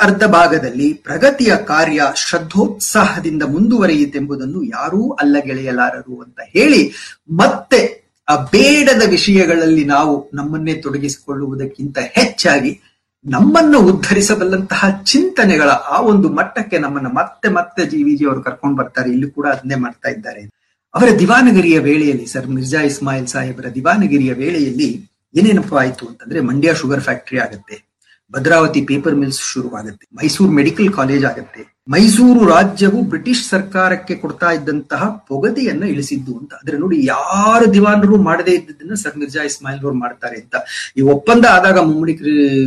ಅರ್ಧ ಭಾಗದಲ್ಲಿ ಪ್ರಗತಿಯ ಕಾರ್ಯ ಶ್ರದ್ಧೋತ್ಸಾಹದಿಂದ ಮುಂದುವರಿಯಿತೆಂಬುದನ್ನು ಯಾರೂ ಅಲ್ಲಗೆಳೆಯಲಾರರು ಅಂತ ಹೇಳಿ ಮತ್ತೆ ಆ ಬೇಡದ ವಿಷಯಗಳಲ್ಲಿ ನಾವು ನಮ್ಮನ್ನೇ ತೊಡಗಿಸಿಕೊಳ್ಳುವುದಕ್ಕಿಂತ ಹೆಚ್ಚಾಗಿ ನಮ್ಮನ್ನು ಉದ್ಧರಿಸಬಲ್ಲಂತಹ ಚಿಂತನೆಗಳ ಆ ಒಂದು ಮಟ್ಟಕ್ಕೆ ನಮ್ಮನ್ನ ಮತ್ತೆ ಮತ್ತೆ ಜಿ ವಿ ಜಿ ಅವರು ಕರ್ಕೊಂಡು ಬರ್ತಾರೆ ಇಲ್ಲಿ ಕೂಡ ಅದನ್ನೇ ಮಾಡ್ತಾ ಇದ್ದಾರೆ ಅವರ ದಿವಾನಗಿರಿಯ ವೇಳೆಯಲ್ಲಿ ಸರ್ ಮಿರ್ಜಾ ಇಸ್ಮಾಯಿಲ್ ಸಾಹೇಬರ ದಿವಾನಗಿರಿಯ ವೇಳೆಯಲ್ಲಿ ಏನೇನಪ್ಪ ಆಯ್ತು ಅಂತಂದ್ರೆ ಮಂಡ್ಯ ಶುಗರ್ ಫ್ಯಾಕ್ಟರಿ ಆಗುತ್ತೆ ಭದ್ರಾವತಿ ಪೇಪರ್ ಮಿಲ್ಸ್ ಶುರುವಾಗುತ್ತೆ ಮೈಸೂರು ಮೆಡಿಕಲ್ ಕಾಲೇಜ್ ಆಗುತ್ತೆ ಮೈಸೂರು ರಾಜ್ಯವು ಬ್ರಿಟಿಷ್ ಸರ್ಕಾರಕ್ಕೆ ಕೊಡ್ತಾ ಇದ್ದಂತಹ ಪೊಗದೆಯನ್ನ ಇಳಿಸಿದ್ದು ಅಂತ ಆದ್ರೆ ನೋಡಿ ಯಾರು ದಿವಾನರು ಮಾಡದೇ ಇದ್ದದನ್ನ ಸರ್ ಮಿರ್ಜಾ ಇಸ್ಮಾಯಿಲ್ ಅವರು ಮಾಡ್ತಾರೆ ಅಂತ ಈ ಒಪ್ಪಂದ ಆದಾಗ ಮುಮ್ಮಡಿ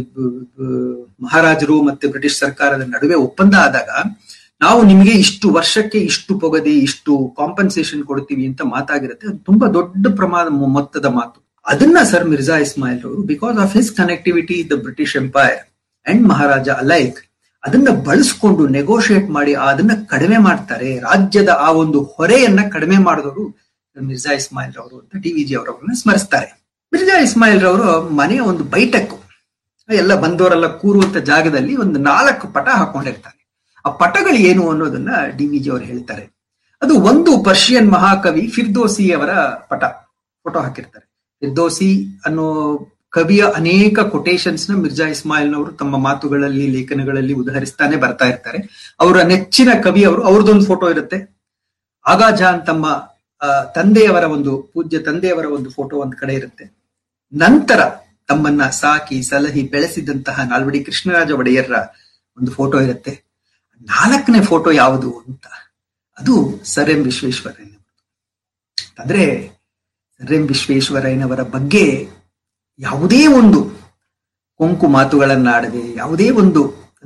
ಮಹಾರಾಜರು ಮತ್ತೆ ಬ್ರಿಟಿಷ್ ಸರ್ಕಾರದ ನಡುವೆ ಒಪ್ಪಂದ ಆದಾಗ ನಾವು ನಿಮಗೆ ಇಷ್ಟು ವರ್ಷಕ್ಕೆ ಇಷ್ಟು ಪೊಗದೆ ಇಷ್ಟು ಕಾಂಪನ್ಸೇಷನ್ ಕೊಡ್ತೀವಿ ಅಂತ ಮಾತಾಗಿರುತ್ತೆ ಅದು ತುಂಬಾ ದೊಡ್ಡ ಪ್ರಮಾಣ ಮೊತ್ತದ ಮಾತು ಅದನ್ನ ಸರ್ ಮಿರ್ಜಾ ಇಸ್ಮಾಯಿಲ್ ಅವರು because of his connectivity the British empire and Maharaja alike ಅದನ್ನ ಬಳಸ್ಕೊಂಡು ನೆಗೋಷಿಯೇಟ್ ಮಾಡಿ ಅದನ್ನ ಕಡಿಮೆ ಮಾಡ್ತಾರೆ ರಾಜ್ಯದ ಆ ಒಂದು ಹೊರೆಯನ್ನ ಕಡಿಮೆ ಮಾಡಿದವರು ಮಿರ್ಜಾ ಇಸ್ಮಾಯಿಲ್ ರವರು ಅಂತ ಡಿ ವಿ ಜಿ ಅವರವರನ್ನ ಸ್ಮರಿಸ್ತಾರೆ ಮಿರ್ಜಾ ಇಸ್ಮಾಯಿಲ್ ರವರು ಮನೆಯ ಒಂದು ಬೈಟಕ್ಕು ಎಲ್ಲ ಬಂದವರೆಲ್ಲ ಕೂರುವಂತ ಜಾಗದಲ್ಲಿ ಒಂದು ನಾಲ್ಕು ಪಟ ಹಾಕೊಂಡಿರ್ತಾರೆ ಆ ಪಟಗಳು ಏನು ಅನ್ನೋದನ್ನ ಡಿ ವಿ ಜಿ ಅವರು ಹೇಳ್ತಾರೆ ಅದು ಒಂದು ಪರ್ಷಿಯನ್ ಮಹಾಕವಿ ಫಿರ್ದೋಸಿ ಅವರ ಪಟ ಫೋಟೋ ಹಾಕಿರ್ತಾರೆ ಫಿರ್ದೋಸಿ ಅನ್ನೋ ಕವಿಯ ಅನೇಕ ಕೊಟೇಶನ್ಸ್ ನ ಮಿರ್ಜಾ ಇಸ್ಮಾಯಿಲ್ ನವರು ತಮ್ಮ ಮಾತುಗಳಲ್ಲಿ ಲೇಖನಗಳಲ್ಲಿ ಉದಾಹರಿಸ್ತಾನೆ ಬರ್ತಾ ಇರ್ತಾರೆ ಅವರ ನೆಚ್ಚಿನ ಕವಿ ಅವರು ಅವ್ರದ್ದೊಂದು ಫೋಟೋ ಇರುತ್ತೆ ಆಗಾ ಜಾನ್ ತಮ್ಮ ತಂದೆಯವರ ಒಂದು ಪೂಜ್ಯ ತಂದೆಯವರ ಒಂದು ಫೋಟೋ ಒಂದ್ ಕಡೆ ಇರುತ್ತೆ ನಂತರ ತಮ್ಮನ್ನ ಸಾಕಿ ಸಲಹಿ ಬೆಳೆಸಿದಂತಹ ನಾಲ್ವಡಿ ಕೃಷ್ಣರಾಜ ಒಡೆಯರ್ರ ಒಂದು ಫೋಟೋ ಇರುತ್ತೆ ನಾಲ್ಕನೇ ಫೋಟೋ ಯಾವುದು ಅಂತ ಅದು ಸರ್ ಎಂ ವಿಶ್ವೇಶ್ವರಯ್ಯ ಅಂದ್ರೆ ಸರ್ ಎಂ ವಿಶ್ವೇಶ್ವರಯ್ಯನವರ ಬಗ್ಗೆ ಯಾವುದೇ ಒಂದು ಕೊಂಕು ಮಾತುಗಳನ್ನಾಡದೆ ಯಾವುದೇ ಒಂದು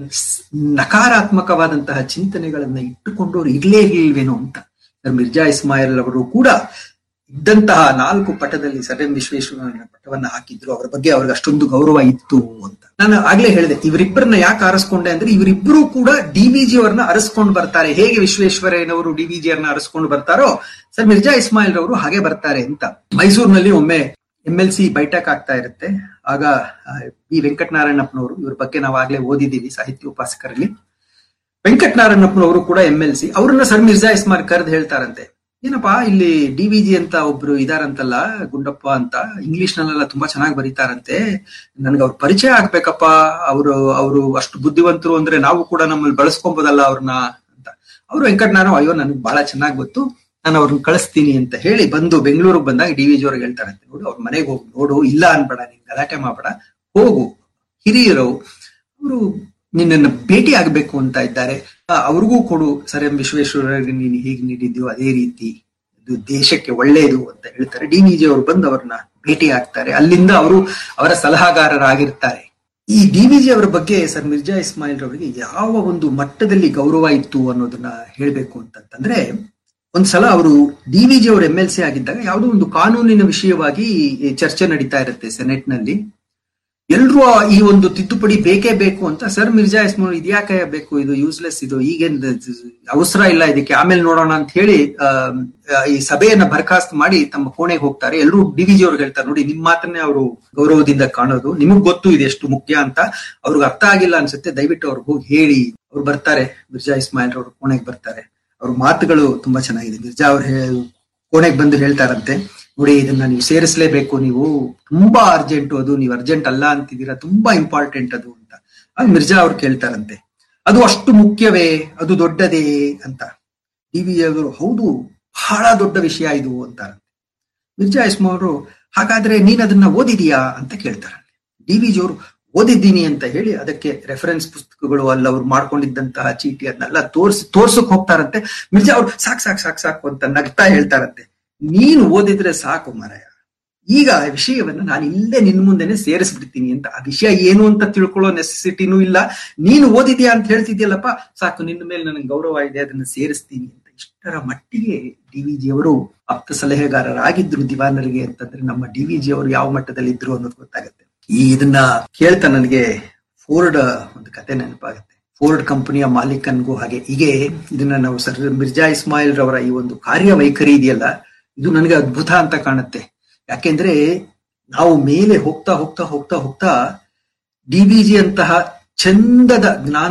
ನಕಾರಾತ್ಮಕವಾದಂತಹ ಚಿಂತನೆಗಳನ್ನ ಇಟ್ಟುಕೊಂಡವರು ಇರ್ಲೇ ಇರ್ಲಿಲ್ವೇನೋ ಅಂತ ಸರ್ ಮಿರ್ಜಾ ಇಸ್ಮಾಯಿಲ್ ಅವರು ಕೂಡ ಇದ್ದಂತಹ ನಾಲ್ಕು ಪಟದಲ್ಲಿ ಸರ್ ಎಂ ವಿಶ್ವೇಶ್ವರಯ್ಯನ ಪಟವನ್ನ ಹಾಕಿದ್ರು ಅವರ ಬಗ್ಗೆ ಅವ್ರಿಗೆ ಅಷ್ಟೊಂದು ಗೌರವ ಇತ್ತು ಅಂತ ನಾನು ಆಗ್ಲೇ ಹೇಳಿದೆ ಇವರಿಬ್ಬರನ್ನ ಯಾಕೆ ಆರಿಸ್ಕೊಂಡೆ ಅಂದ್ರೆ ಇವರಿಬ್ಬರು ಕೂಡ ಡಿ ವಿ ಜಿ ಅವರನ್ನ ಅರಸ್ಕೊಂಡು ಬರ್ತಾರೆ ಹೇಗೆ ವಿಶ್ವೇಶ್ವರಯ್ಯನವರು ಡಿ ವಿ ಜಿ ಅವರನ್ನ ಅರಸ್ಕೊಂಡು ಬರ್ತಾರೋ ಸರ್ ಮಿರ್ಜಾ ಇಸ್ಮಾಯಿಲ್ ರವರು ಹಾಗೆ ಬರ್ತಾರೆ ಅಂತ ಮೈಸೂರಿನಲ್ಲಿ ಒಮ್ಮೆ ಎಂ ಎಲ್ ಸಿ ಬೈಠಕ್ ಆಗ್ತಾ ಇರುತ್ತೆ ಆಗ ಬಿ ವೆಂಕಟನಾರಾಯಣಪ್ಪನವರು ಇವ್ರ ಬಗ್ಗೆ ನಾವು ಆಗ್ಲೇ ಓದಿದ್ದೀವಿ ಸಾಹಿತ್ಯ ಉಪಾಸಕರಲ್ಲಿ ವೆಂಕಟನಾರಾಯಣಪ್ಪನವರು ಕೂಡ ಎಂ ಎಲ್ ಸಿ ಅವ್ರನ್ನ ಸರ್ ಮಿರ್ಜಾ ಇಸ್ಮಾಯಿಲ್ ಕರೆದು ಹೇಳ್ತಾರಂತೆ ಏನಪ್ಪಾ ಇಲ್ಲಿ ಡಿ ವಿ ಜಿ ಅಂತ ಒಬ್ರು ಇದಾರಂತಲ್ಲ ಗುಂಡಪ್ಪ ಅಂತ ಇಂಗ್ಲಿಷ್ ನಲ್ಲೆಲ್ಲ ತುಂಬಾ ಚೆನ್ನಾಗಿ ಬರೀತಾರಂತೆ ನನ್ಗೆ ಅವ್ರ ಪರಿಚಯ ಆಗ್ಬೇಕಪ್ಪ ಅವರು ಅವರು ಅಷ್ಟು ಬುದ್ಧಿವಂತರು ಅಂದ್ರೆ ನಾವು ಕೂಡ ನಮ್ಮಲ್ಲಿ ಬಳಸ್ಕೊಬೋದಲ್ಲ ಅವ್ರನ್ನ ಅಂತ ಅವ್ರು ವೆಂಕಟನಾರಾಯಣ ಅಯ್ಯೋ ನನಗೆ ಬಹಳ ಚೆನ್ನಾಗಿ ಗೊತ್ತು ನಾನು ಅವ್ರನ್ನ ಕಳಿಸ್ತೀನಿ ಅಂತ ಹೇಳಿ ಬಂದು ಬೆಂಗಳೂರಿಗೆ ಬಂದಾಗ ಡಿ ವಿ ಜಿ ಅವ್ರಿಗೆ ಹೇಳ್ತಾರಂತೆ ನೋಡು ಅವ್ರ ಮನೆಗೆ ಹೋಗಿ ನೋಡು ಇಲ್ಲ ಅನ್ಬೇಡ ನೀನ್ ಗಲಾಟೆ ಮಾಡಬೇಡ ಹೋಗು ಹಿರಿಯರು ಅವರು ನಿನ್ನನ್ನು ಭೇಟಿ ಆಗ್ಬೇಕು ಅಂತ ಇದ್ದಾರೆ ಅವ್ರಿಗೂ ಕೊಡು ಸರ್ ಎಂ ವಿಶ್ವೇಶ್ವರರಿಗೆ ನೀನು ಹೇಗೆ ನೀಡಿದ್ಯೋ ಅದೇ ರೀತಿ ಇದು ದೇಶಕ್ಕೆ ಒಳ್ಳೆಯದು ಅಂತ ಹೇಳ್ತಾರೆ ಡಿ ವಿ ಜಿ ಅವರು ಬಂದು ಅವ್ರನ್ನ ಭೇಟಿ ಆಗ್ತಾರೆ ಅಲ್ಲಿಂದ ಅವರು ಅವರ ಸಲಹಾಗಾರರಾಗಿರ್ತಾರೆ ಈ ಡಿ ವಿ ಜಿ ಅವರ ಬಗ್ಗೆ ಸರ್ ಮಿರ್ಜಾ ಇಸ್ಮಾಯಿಲ್ ರವರಿಗೆ ಯಾವ ಒಂದು ಮಟ್ಟದಲ್ಲಿ ಗೌರವ ಇತ್ತು ಅನ್ನೋದನ್ನ ಹೇಳ್ಬೇಕು ಅಂತಂತಂದ್ರೆ ಒಂದ್ಸಲ ಅವರು ಡಿ ವಿ ಜಿ ಅವರು ಎಂ ಎಲ್ ಸಿ ಆಗಿದ್ದಾಗ ಯಾವುದೋ ಒಂದು ಕಾನೂನಿನ ವಿಷಯವಾಗಿ ಚರ್ಚೆ ನಡೀತಾ ಇರುತ್ತೆ ಸೆನೆಟ್ ನಲ್ಲಿ ಎಲ್ರೂ ಈ ಒಂದು ತಿದ್ದುಪಡಿ ಬೇಕೇ ಬೇಕು ಅಂತ ಸರ್ ಮಿರ್ಜಾ ಇಸ್ಮಾಯಿಲ್ ಇದ್ಯಾಕೆ ಬೇಕು ಇದು ಯೂಸ್ಲೆಸ್ ಇದು ಈಗೇನ್ ಅವಸರ ಇಲ್ಲ ಇದಕ್ಕೆ ಆಮೇಲೆ ನೋಡೋಣ ಅಂತ ಹೇಳಿ ಈ ಸಭೆಯನ್ನ ಬರ್ಖಾಸ್ತ್ ಮಾಡಿ ತಮ್ಮ ಕೋಣೆಗೆ ಹೋಗ್ತಾರೆ ಎಲ್ಲರೂ ಡಿ ವಿ ಜಿ ಅವ್ರಿಗೆ ಹೇಳ್ತಾರೆ ನೋಡಿ ನಿಮ್ ಮಾತನ್ನೇ ಅವರು ಗೌರವದಿಂದ ಕಾಣೋದು ನಿಮಗ್ ಗೊತ್ತು ಇದು ಎಷ್ಟು ಮುಖ್ಯ ಅಂತ ಅವ್ರಿಗೆ ಅರ್ಥ ಆಗಿಲ್ಲ ಅನ್ಸುತ್ತೆ ದಯವಿಟ್ಟು ಅವ್ರಿಗೆ ಹೋಗಿ ಹೇಳಿ ಅವ್ರು ಬರ್ತಾರೆ ಮಿರ್ಜಾ ಇಸ್ಮಾಯಿಲ್ ಅವ್ರ ಕೋಣೆಗೆ ಬರ್ತಾರೆ ಅವ್ರ ಮಾತುಗಳು ತುಂಬಾ ಚೆನ್ನಾಗಿದೆ ಮಿರ್ಜಾ ಅವ್ರು ಕೋಣೆಗೆ ಬಂದು ಹೇಳ್ತಾರಂತೆ ನೋಡಿ ಇದನ್ನ ನೀವು ಸೇರಿಸಲೇಬೇಕು ನೀವು ತುಂಬಾ ಅರ್ಜೆಂಟ್ ಅದು ನೀವು ಅರ್ಜೆಂಟ್ ಅಲ್ಲ ಅಂತಿದ್ದೀರಾ ತುಂಬಾ ಇಂಪಾರ್ಟೆಂಟ್ ಅದು ಅಂತ ಆಗ ಮಿರ್ಜಾ ಅವ್ರು ಕೇಳ್ತಾರಂತೆ ಅದು ಅಷ್ಟು ಮುಖ್ಯವೇ ಅದು ದೊಡ್ಡದೇ ಅಂತ ಡಿ ವಿ ಅವರು ಹೌದು ಬಹಳ ದೊಡ್ಡ ವಿಷಯ ಇದು ಅಂತಾರಂತೆ ಮಿರ್ಜಾ ಇಸ್ಮಾ ಅವರು ಹಾಗಾದ್ರೆ ನೀನ್ ಅದನ್ನ ಓದಿದೀಯಾ ಅಂತ ಕೇಳ್ತಾರಂತೆ ಡಿ ವಿ ಜಿ ಅವರು ಓದಿದ್ದೀನಿ ಅಂತ ಹೇಳಿ ಅದಕ್ಕೆ ರೆಫರೆನ್ಸ್ ಪುಸ್ತಕಗಳು ಅಲ್ಲ ಅವ್ರು ಮಾಡ್ಕೊಂಡಿದ್ದಂತಹ ಚೀಟಿ ಅದನ್ನೆಲ್ಲ ತೋರ್ಸಿ ತೋರ್ಸಕ್ ಹೋಗ್ತಾರಂತೆ ಮಿರ್ಜಾ ಅವ್ರು ಸಾಕ್ ಸಾಕ್ ಸಾಕ್ ಸಾಕು ಅಂತ ನಗ್ತಾ ಹೇಳ್ತಾರಂತೆ ನೀನು ಓದಿದ್ರೆ ಸಾಕು ಮಾರಾಯ ಈಗ ಆ ವಿಷಯವನ್ನ ನಾನು ಇಲ್ಲೇ ನಿನ್ ಮುಂದೆನೆ ಸೇರಿಸ್ಬಿಡ್ತೀನಿ ಅಂತ ಆ ವಿಷಯ ಏನು ಅಂತ ತಿಳ್ಕೊಳ್ಳೋ ನೆಸೆಸಿಟಿನೂ ಇಲ್ಲ ನೀನು ಓದಿದ್ಯಾ ಅಂತ ಹೇಳ್ತಿದ್ಯಲ್ಲಪ್ಪ ಸಾಕು ನಿನ್ನ ಮೇಲೆ ನನಗೆ ಗೌರವ ಇದೆ ಅದನ್ನ ಸೇರಿಸ್ತೀನಿ ಅಂತ ಇಷ್ಟರ ಮಟ್ಟಿಗೆ ಡಿ ವಿ ಜಿ ಅವರು ಆಪ್ತ ಸಲಹೆಗಾರರಾಗಿದ್ರು ದಿವಾನರಿಗೆ ಅಂತಂದ್ರೆ ನಮ್ಮ ಡಿ ವಿ ಜಿ ಅವರು ಯಾವ ಮಟ್ಟದಲ್ಲಿ ಇದ್ರು ಅನ್ನೋದು ಗೊತ್ತಾಗುತ್ತೆ ಈ ಇದನ್ನ ಕೇಳ್ತಾ ನನಗೆ ಫೋರ್ಡ್ ಒಂದು ಕತೆ ನೆನಪಾಗುತ್ತೆ ಫೋರ್ಡ್ ಕಂಪನಿಯ ಮಾಲೀಕನ್ಗೂ ಹಾಗೆ ಹೀಗೆ ಇದನ್ನ ನಾವು ಸರ್ ಮಿರ್ಜಾ ಇಸ್ಮಾಯಿಲ್ ರವರ ಈ ಒಂದು ಕಾರ್ಯವೈಖರಿ ಇದೆಯಲ್ಲ ಇದು ನನಗೆ ಅದ್ಭುತ ಅಂತ ಕಾಣುತ್ತೆ ಯಾಕೆಂದ್ರೆ ನಾವು ಮೇಲೆ ಹೋಗ್ತಾ ಹೋಗ್ತಾ ಹೋಗ್ತಾ ಹೋಗ್ತಾ ಡಿ ವಿ ಜಿ ಅಂತಹ ಚಂದದ ಜ್ಞಾನ